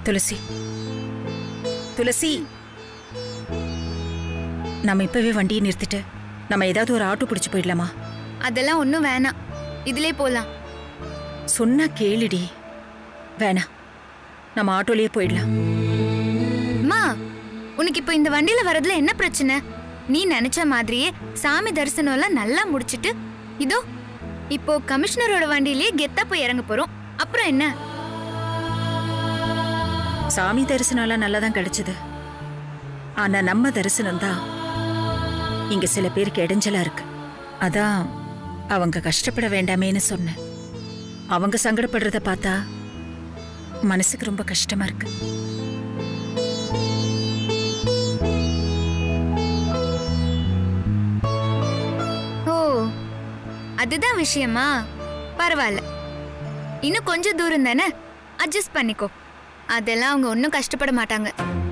துளசி துளசி நம்ம இப்பவே வண்டியை நிறுத்திட்டு நம்ம ஏதாவது ஒரு ஆட்டோ பிடிச்சு போயிடலாமா அதெல்லாம் ஒன்றும் வேணாம் இதிலே போலாம் சொன்னா கேளுடி வேணாம் நம்ம ஆட்டோலயே போயிடலாம் அம்மா உனக்கு இப்போ இந்த வண்டியில வரதுல என்ன பிரச்சனை நீ நினைச்ச மாதிரியே சாமி தரிசனம் எல்லாம் நல்லா முடிச்சிட்டு இதோ இப்போ கமிஷனரோட வண்டியிலேயே கெத்தா போய் இறங்க போறோம் அப்புறம் என்ன சாமி தரிசனம் எல்லாம் நல்லா தான் கிடைச்சது ஆனா நம்ம தரிசனம் தான் இங்க சில பேருக்கு இடைஞ்சலா இருக்கு அதான் அவங்க கஷ்டப்பட வேண்டாமேன்னு சொன்னேன் அவங்க சங்கடப்படுறத பார்த்தா மனசுக்கு ரொம்ப கஷ்டமா இருக்கு ஓ அதுதான் விஷயமா பரவாயில்ல இன்னும் கொஞ்சம் தூரம் தானே அட்ஜஸ்ட் பண்ணிக்கோ அதெல்லாம் அவங்க ஒன்றும் கஷ்டப்பட மாட்டாங்க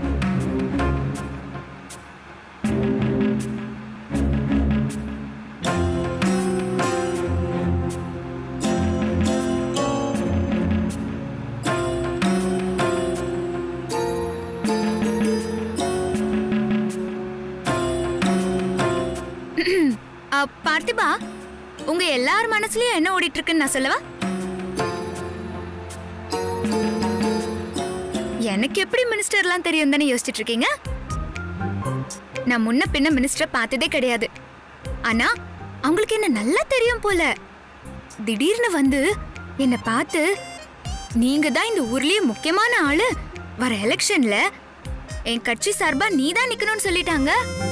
அ, பார்த்திபா உங்க எல்லார் மனசுலயும் என்ன ஓடிட்டு இருக்குன்னு நான் சொல்லவா எனக்கு எப்படி மினிஸ்டர்லாம் தெரியும் தானே யோசிச்சுட்டு இருக்கீங்க நான் முன்ன பின்ன மினிஸ்டர் பார்த்ததே கிடையாது ஆனா அவங்களுக்கு என்ன நல்லா தெரியும் போல திடீர்னு வந்து என்ன பார்த்து நீங்க தான் இந்த ஊர்லயே முக்கியமான ஆளு வர எலெக்ஷன்ல என் கட்சி சார்பா நீ தான் நிக்கணும்னு சொல்லிட்டாங்க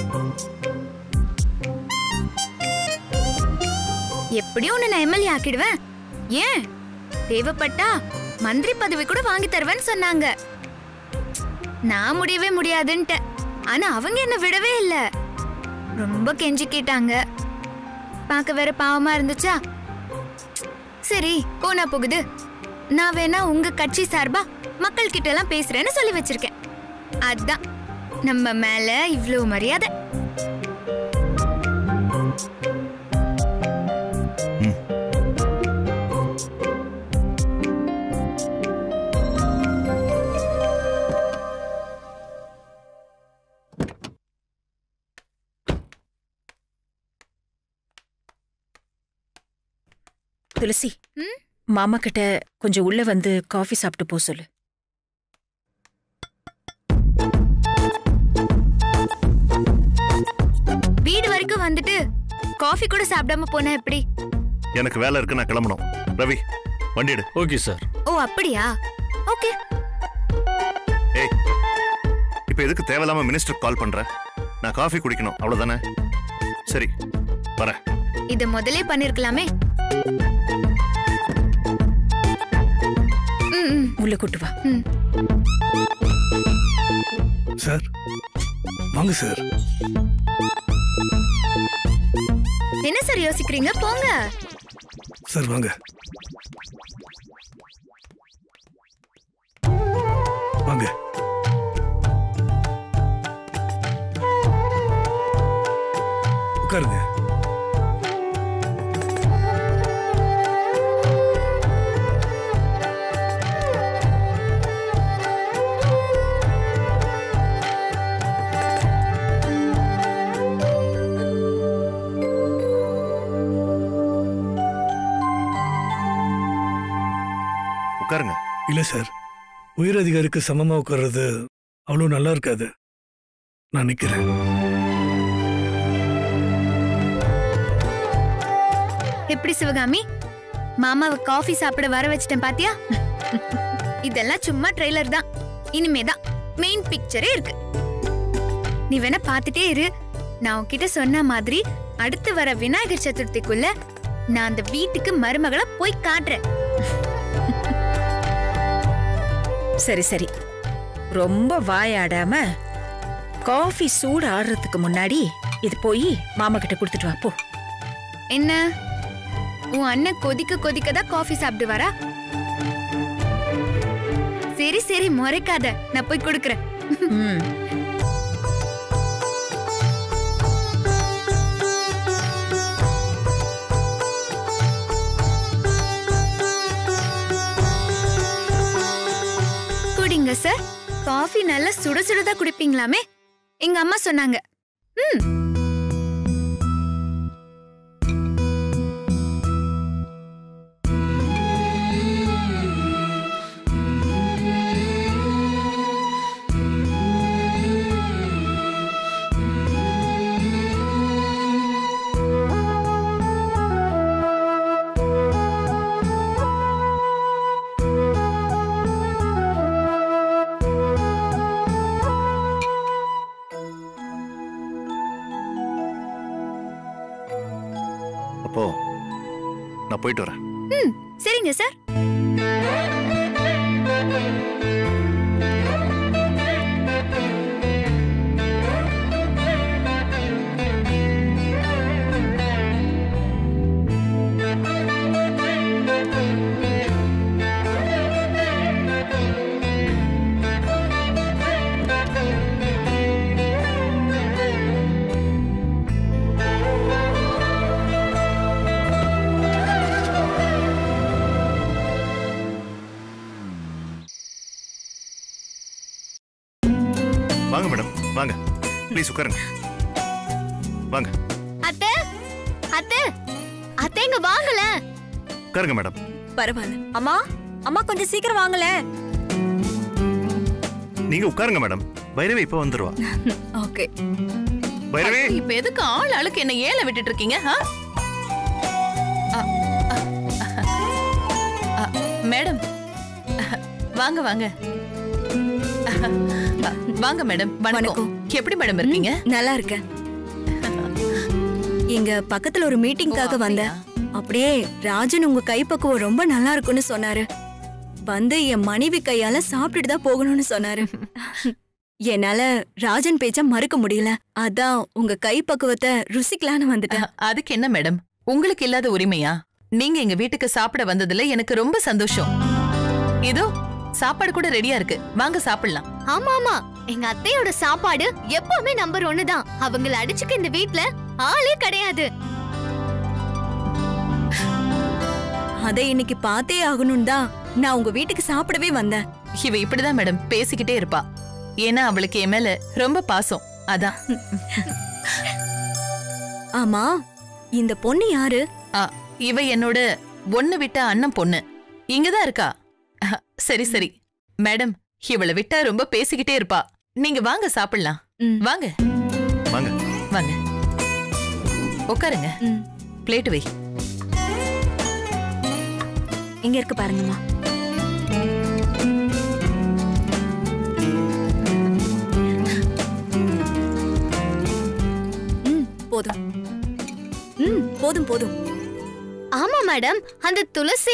எப்படியும் உன்னை நான் எம்எல்ஏ ஆக்கிடுவேன் ஏன் தேவைப்பட்டா மந்திரி பதவி கூட வாங்கி தருவேன்னு சொன்னாங்க நான் முடியவே முடியாதுன்ட்டேன் ஆனா அவங்க என்ன விடவே இல்ல ரொம்ப கெஞ்சி கேட்டாங்க பார்க்க வேற பாவமா இருந்துச்சா சரி போனா போகுது நான் வேணா உங்க கட்சி சார்பா மக்கள் கிட்ட எல்லாம் பேசுறேன்னு சொல்லி வச்சிருக்கேன் அதான் நம்ம மேல இவ்வளவு மரியாதை துளசி ம்? மாமா கிட்ட கொஞ்சம் உள்ள வந்து காஃபி சாப்பிட்டு போ சொல்லு வீடு வரைக்கும் வந்துட்டு காஃபி கூட சாப்பிடாம போனா எப்படி எனக்கு வேலை இருக்கு நான் கிளம்பணும் ரவி வண்டி எடு ஓகே சார் ஓ அப்படியா ஓகே ஏய் இப்போ எதுக்கு தேவையில்லாம மினிஸ்டர் கால் பண்ற நான் காஃபி குடிக்கணும் அவ்வளவுதானே சரி வரேன் இத முதலே பண்ணிருக்கலாமே ம், ம், உள்ள கூட்டு வா ம். சார் வாங்க சார் என்ன சார் யோசிக்கிறீங்க போங்க சார் வாங்க வாங்க உட்காருங்க உட்காருங்க இல்ல சார் உயர் அதிகாரிக்கு சமமா உட்கார்றது அவ்வளவு நல்லா இருக்காது நான் நிக்கிறேன் எப்படி சிவகாமி மாமாவை காஃபி சாப்பிட வர வச்சிட்டேன் பாத்தியா இதெல்லாம் சும்மா ட்ரெய்லர் தான் இனிமே தான் மெயின் பிக்சரே இருக்கு நீ வேணா பார்த்துட்டே இரு நான் உன்கிட்ட சொன்ன மாதிரி அடுத்து வர விநாயகர் சதுர்த்திக்குள்ள நான் அந்த வீட்டுக்கு மருமகளை போய் காட்டுறேன் சரி சரி ரொம்ப வாயாடாம காஃபி சூடு ஆடுறதுக்கு முன்னாடி இது போய் மாமா கிட்ட கொடுத்துட்டு வா போ என்ன உன் அண்ணன் கொதிக்க கொதிக்க தான் காஃபி சாப்பிட்டு வரா சரி சரி முறைக்காத நான் போய் கொடுக்கறேன் ம் குடிங்க சாப்பிடுங்க சார் காஃபி நல்லா சுட சுடதா குடிப்பீங்களாமே எங்க அம்மா சொன்னாங்க ம் அப்போ நான் போயிட்டு வரேன் ம் சரிங்க சார் வாங்க மேடம் வாங்க ப்ளீஸ் உட்காருங்க வாங்க அத்தை அத்தை அத்தை இங்க வாங்கல உட்காருங்க மேடம் பரவாயில்ல அம்மா அம்மா கொஞ்சம் சீக்கிரம் வாங்கல நீங்க உட்காருங்க மேடம் பைரவி இப்போ வந்துருவா ஓகே பைரவி இப்ப எதுக்கு ஆள் ஆளுக்கு என்ன ஏல விட்டுட்டு இருக்கீங்க ஆ? அ, அ, அ, மேடம் வாங்க வாங்க அ, வாங்க மேடம் வணக்கம் வணக்கம். எப்படி மேடம் இருக்கீங்க நல்லா இருக்கேன் இங்க பக்கத்துல ஒரு மீட்டிங்காக ஓ, வந்தேன் அப்படியே ராஜன் உங்க கைப்பக்குவம் ரொம்ப நல்லா இருக்குன்னு சொன்னாரு வந்து என் மனைவி கையால சாப்பிட்டுட்டு தான் போகணும்னு சொன்னாரு என்னால ராஜன் பேச்ச மறுக்க முடியல அதான் உங்க கைப்பக்குவத்தை ருசிக்கலான்னு வந்துட்டேன் அதுக்கு என்ன மேடம் உங்களுக்கு இல்லாத உரிமையா நீங்க எங்க வீட்டுக்கு சாப்பிட வந்ததுல எனக்கு ரொம்ப சந்தோஷம் இதோ சாப்பாடு கூட ரெடியா இருக்கு வாங்க சாப்பிடலாம் ஆமா ஆமா எங்க அத்தையோட சாப்பாடு எப்பவுமே நம்பர் ஒன்னு தான் அவங்கள அடிச்சுக்க இந்த வீட்ல ஆளே கிடையாது அதை இன்னைக்கு பார்த்தே ஆகணும் தான் நான் உங்க வீட்டுக்கு சாப்பிடவே வந்தேன் இவ இப்படிதான் மேடம் பேசிக்கிட்டே இருப்பா ஏன்னா அவளுக்கு என் மேல ரொம்ப பாசம் அதான் ஆமா இந்த பொண்ணு யாரு ஆ, இவ என்னோட ஒண்ணு விட்ட அண்ணன் பொண்ணு இங்கதான் இருக்கா அஹ், சரி சரி மேடம் இவளை விட்டா ரொம்ப பேசிக்கிட்டே இருப்பா நீங்க வாங்க சாப்பிடலாம் ம். வாங்க வாங்க வாங்க உட்காருங்க ம். பிளேட் வை இங்க இருக்கு பாருங்கம்மா ம், போதும் ம் போதும் போதும் ஆமா மேடம் அந்த துளசி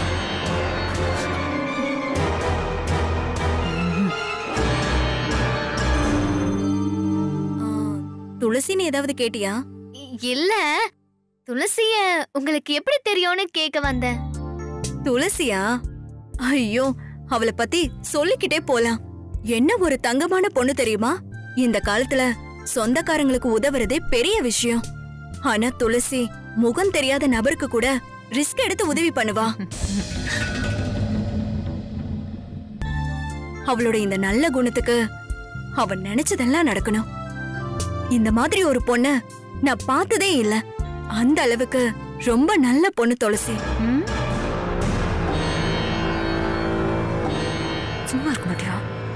ஆ, துளசின்னு ஏதாவது கேட்டியா இ- இல்ல துளசிய உங்களுக்கு எப்படி தெரியும்னு கேட்க வந்தேன் துளசியா ஐயோ அவளை பத்தி சொல்லிக்கிட்டே போலாம் என்ன ஒரு தங்கமான பொண்ணு தெரியுமா இந்த காலத்துல சொந்தக்காரங்களுக்கு உதவுறதே பெரிய விஷயம் ஆனா துளசி முகம் தெரியாத நபருக்கு கூட ரிஸ்க் எடுத்து உதவி பண்ணுவா அவளோட இந்த நல்ல குணத்துக்கு அவ நினைச்சதெல்லாம் நடக்கணும் இந்த மாதிரி ஒரு பொண்ண நான் பார்த்ததே இல்ல அந்த அளவுக்கு ரொம்ப நல்ல பொண்ணு துளசி ம், சும்மா இருக்க மாட்டியா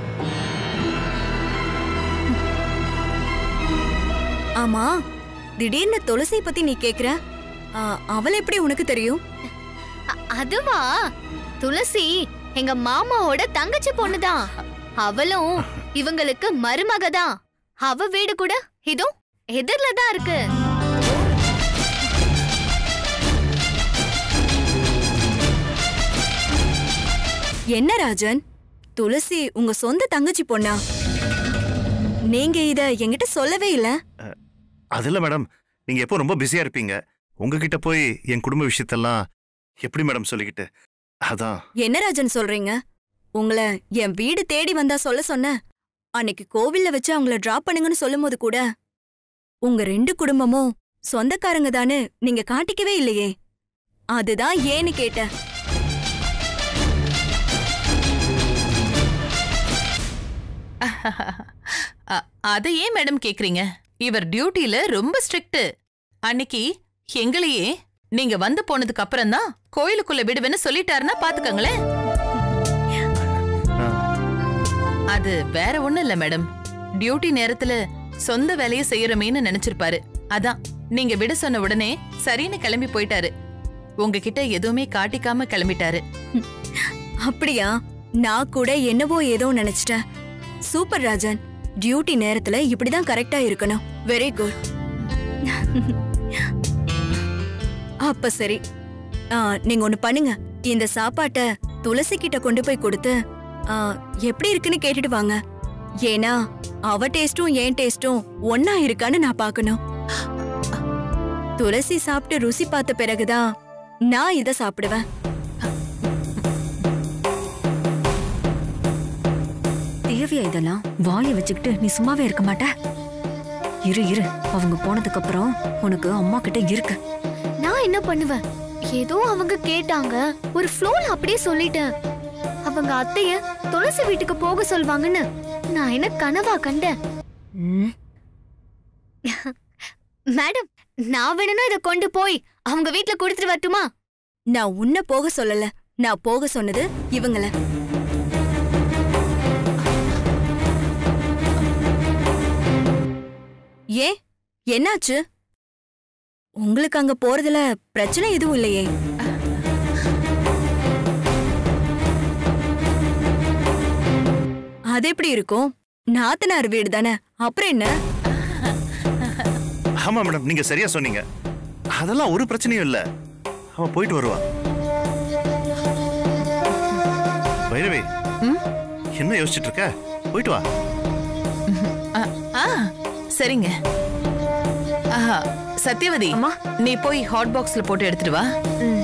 ஆமா திடீர்னு துளசி பத்தி நீ கேக்குற ஆ, அவளை எப்படி உனக்கு தெரியும் அ- அதுவா துளசி எங்க மாமாவோட தங்கச்சி பொண்ணுதான் அவளும் இவங்களுக்கு மருமக தான் அவ வீடு கூட இதோ எதிர்ல தான் இருக்கு என்ன ராஜன் துளசி உங்க சொந்த தங்கச்சி பொண்ணா நீங்க இத என்கிட்ட சொல்லவே இல்ல அது இல்ல மேடம் நீங்க எப்போ ரொம்ப பிஸியா இருப்பீங்க உங்ககிட்ட போய் என் குடும்ப விஷயத்தெல்லாம் எப்படி மேடம் சொல்லிக்கிட்டு அதான் என்ன ராஜன் சொல்றீங்க உங்களை என் வீடு தேடி வந்தா சொல்ல சொன்ன அன்னைக்கு கோவில்ல வச்சு அவங்கள டிராப் பண்ணுங்கன்னு சொல்லும்போது கூட உங்க ரெண்டு குடும்பமும் சொந்தக்காரங்க தானே நீங்க காட்டிக்கவே இல்லையே அதுதான் ஏன்னு கேட்டேன் அ- அதை ஏன் மேடம் கேக்குறீங்க இவர் டியூட்டில ரொம்ப ஸ்ட்ரிக்ட் அன்னைக்கு எங்களையே நீங்க வந்து போனதுக்கு அப்புறம் தான் கோயிலுக்குள்ள விடுவேன்னு சொல்லிட்டாருன்னா பாத்துக்கங்களேன் அது வேற ஒண்ணும் இல்ல மேடம் டியூட்டி நேரத்துல சொந்த வேலையை செய்யறமேன்னு நினைச்சிருப்பாரு அதான் நீங்க விட சொன்ன உடனே சரின்னு கிளம்பி போயிட்டாரு உங்ககிட்ட எதுவுமே காட்டிக்காம கிளம்பிட்டாரு அப்படியா நான் கூட என்னவோ ஏதோ நினைச்சிட்டேன் சூப்பர் ராஜன் டியூட்டி நேரத்துல இப்படிதான் கரெக்டா இருக்கணும் வெரி குட் அப்ப சரி ஆ, நீங்க ஒண்ணு பண்ணுங்க இந்த சாப்பாட்டை துளசி கிட்ட கொண்டு போய் கொடுத்து ஆ, எப்படி இருக்குன்னு கேட்டுட்டு வாங்க ஏன்னா அவ டேஸ்டும் என் டேஸ்டும் ஒன்னா இருக்கான்னு நான் பார்க்கணும் துளசி சாப்பிட்டு ருசி பார்த்த பிறகுதான் நான் இத சாப்பிடுவேன் தேவையா இதெல்லாம் வாயை வச்சுக்கிட்டு நீ சும்மாவே இருக்க மாட்ட இரு இரு அவங்க போனதுக்கு அப்புறம் உனக்கு அம்மா கிட்ட இருக்கு நான் என்ன பண்ணுவேன் ஏதோ அவங்க கேட்டாங்க ஒரு ஃப்ளோல அப்படியே சொல்லிட்டேன் அவங்க அத்தைய துளசி வீட்டுக்கு போக சொல்வாங்கன்னு நான் என்ன கனவா கண்டேன் ம், மேடம் நான் வேணும்னா இத கொண்டு போய் அவங்க வீட்ல கொடுத்துட்டு வரட்டுமா நான் உன்னை போக சொல்லல நான் போக சொன்னது இவங்கள ஏன் என்னாச்சு உங்களுக்கு அங்க போறதுல பிரச்சனை எதுவும் இல்லையே அது எப்படி இருக்கும் நாத்தனார் வீடு தானே அப்புறம் என்ன ஆமா மேடம் நீங்க சரியா சொன்னீங்க அதெல்லாம் ஒரு பிரச்சனையும் இல்ல அவ போயிட்டு வருவா பைரவி ம்? என்ன யோசிச்சுட்டு இருக்க போயிட்டு வா அ- ஆ சரிங்க ஆஹா, சத்யவதி நீ போய் ஹாட் பாக்ஸ்ல போட்டு எடுத்துட்டு வா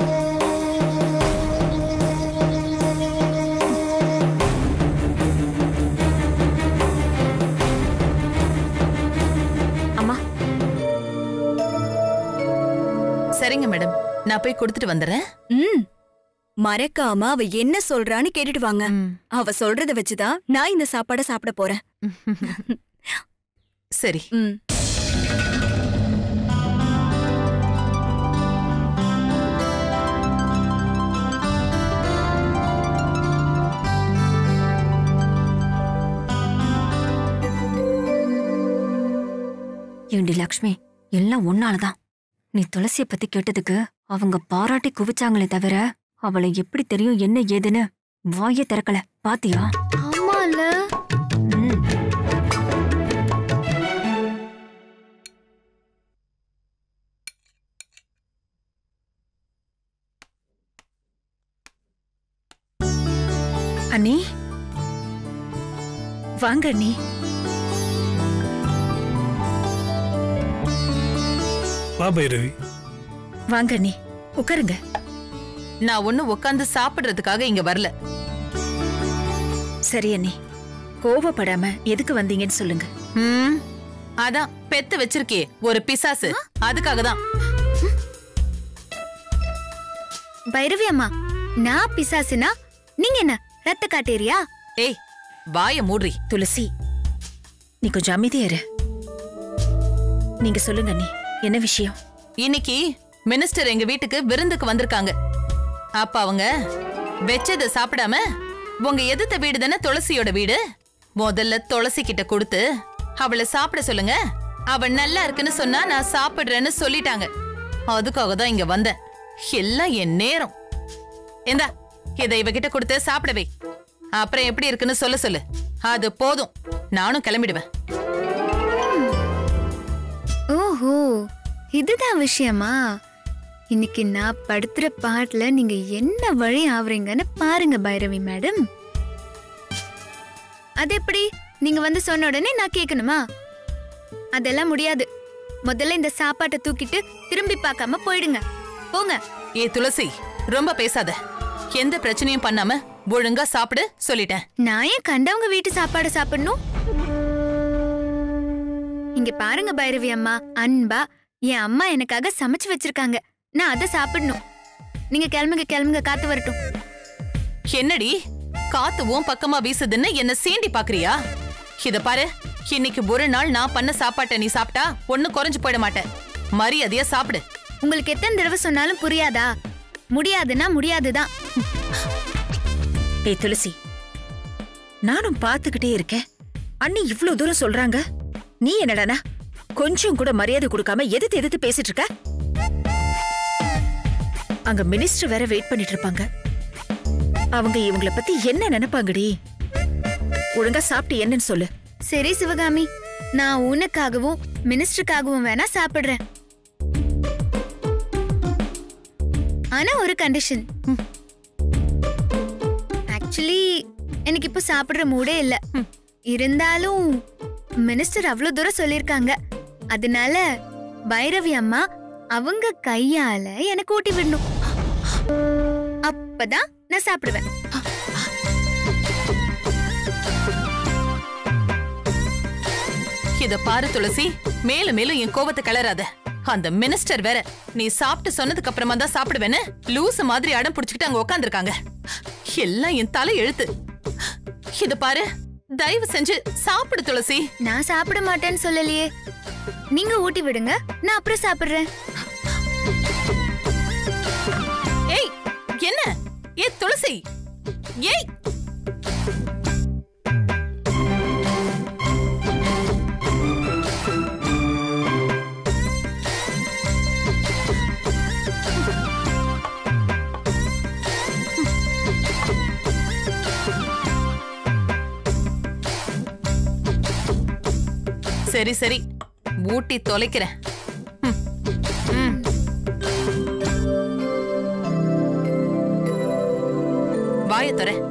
அம்மா சரிங்க மேடம் நான் போய் கொடுத்துட்டு வந்துடுறேன் ம் மறக்காம அவ என்ன சொல்றான்னு கேட்டுட்டு வாங்க ம். அவ சொல்றத வச்சுதான் நான் இந்த சாப்பாட சாப்பிட போறேன் சரி ம் ஏண்டி லக்ஷ்மி எல்லாம் உன்னாலதான் நீ துளசிய பத்தி கேட்டதுக்கு அவங்க பாராட்டி குவிச்சாங்களே தவிர அவளை எப்படி தெரியும் என்ன ஏதுன்னு வாயே திறக்கல பாத்தியா ஆமால ம். அண்ணி வாங்க அண்ணி வா பைரவி வாங்க அண்ணி உட்காருங்க நான் ஒண்ணும் உட்காந்து சாப்பிடுறதுக்காக இங்க வரல சரி அண்ணி கோவப்படாம எதுக்கு வந்தீங்கன்னு சொல்லுங்க ம், அதான் பெத்து வச்சிருக்கே ஒரு பிசாசு அதுக்காக தான் பைரவி அம்மா நான் பிசாசுனா நீங்க என்ன ரத்த காட்டேரியா ஏய் வாய மூடுறி துளசி நீ கொஞ்சம் அமைதியா இரு நீங்க சொல்லுங்க அண்ணி என்ன விஷயம் இன்னைக்கு மினிஸ்டர் எங்க வீட்டுக்கு விருந்துக்கு வந்திருக்காங்க அப்ப அவங்க வெச்சத சாப்பிடாம உங்க எதிர்த்த வீடு தானே துளசியோட வீடு முதல்ல துளசி கிட்ட கொடுத்து அவளை சாப்பிட சொல்லுங்க அவ நல்லா இருக்குன்னு சொன்னா நான் சாப்பிடுறேன்னு சொல்லிட்டாங்க அதுக்காக தான் இங்க வந்தேன் எல்லாம் என் நேரம் இந்தா இதை இவகிட்ட கொடுத்து சாப்பிடவே அப்புறம் எப்படி இருக்குன்னு சொல்ல சொல்லு அது போதும் நானும் கிளம்பிடுவேன் ஓஹோ இதுதான் விஷயமா இன்னைக்கு நான் படுத்துற பாட்டுல நீங்க என்ன வழி ஆவறீங்கன்னு பாருங்க பைரவி மேடம் அது எப்படி நீங்க வந்து சொன்ன உடனே நான் கேட்கணுமா அதெல்லாம் முடியாது முதல்ல இந்த சாப்பாட்டை தூக்கிட்டு திரும்பி பார்க்காம போயிடுங்க போங்க ஏ துளசி ரொம்ப பேசாத எந்த பிரச்சனையும் பண்ணாம ஒழுங்கா சாப்பிடு சொல்லிட்டேன் நான் ஏன் கண்டவங்க வீட்டு சாப்பாடு சாப்பிடணும் இங்க பாருங்க பைரவி அம்மா அன்பா என் அம்மா எனக்காக சமைச்சு வச்சிருக்காங்க நான் அதை சாப்பிடணும் நீங்க கிளம்புங்க கிளம்புங்க காத்து வரட்டும் என்னடி காத்து உன் பக்கமா வீசுதுன்னு என்ன சீண்டி பாக்குறியா இத பாரு இன்னைக்கு ஒரு நாள் நான் பண்ண சாப்பாட்டை நீ சாப்பிட்டா ஒண்ணு குறைஞ்சு போயிட மாட்டேன் மரியாதையா சாப்பிடு உங்களுக்கு எத்தனை தடவை சொன்னாலும் புரியாதா முடியாதுன்னா முடியாதுதான் ஏய் துளசி நானும் பார்த்துக்கிட்டே இருக்கேன் அண்ணி இவ்ளோ தூரம் சொல்றாங்க நீ என்னடானா கொஞ்சம் கூட மரியாதை கொடுக்காம எதிர்த்து எதிர்த்து பேசிட்டு இருக்க அங்க மினிஸ்டர் வேற வெயிட் பண்ணிட்டு இருப்பாங்க அவங்க இவங்கள பத்தி என்ன நினைப்பாங்கடி ஒழுங்கா சாப்பிட்டு என்னன்னு சொல்லு சரி சிவகாமி நான் உனக்காகவும் மினிஸ்டருக்காகவும் வேணா சாப்பிடுறேன் ஆனா ஒரு கண்டிஷன் ஆக்சுவலி எனக்கு இப்போ சாப்பிடுற மூடே இல்ல இருந்தாலும் மினிஸ்டர் அவ்வளவு தூரம் சொல்லிருக்காங்க அதனால பைரவி அம்மா அவங்க கையால எனக்கு ஊட்டி விடணும் அப்பதான் நான் சாப்பிடுவேன் இத பாரு துளசி மேலும் மேலும் என் கோபத்தை கிளறாத அந்த மினிஸ்டர் வேற நீ சாப்பிட்டு சொன்னதுக்கு அப்புறமா தான் சாப்பிடுவேன்னு லூசு மாதிரி அடம் புடிச்சுக்கிட்டு அங்க உட்காந்துருக்காங்க எல்லாம் என் தலை எழுத்து இத பாரு தயவு செஞ்சு சாப்பிடு துளசி நான் சாப்பிட மாட்டேன்னு சொல்லலையே நீங்க ஊட்டி விடுங்க நான் அப்புறம் சாப்பிடுறேன் ஏய் என்ன ஏ துளசி ஏய் சரி சரி ஊட்டி தொலைக்கிறேன் ம். ம். வாயை தொற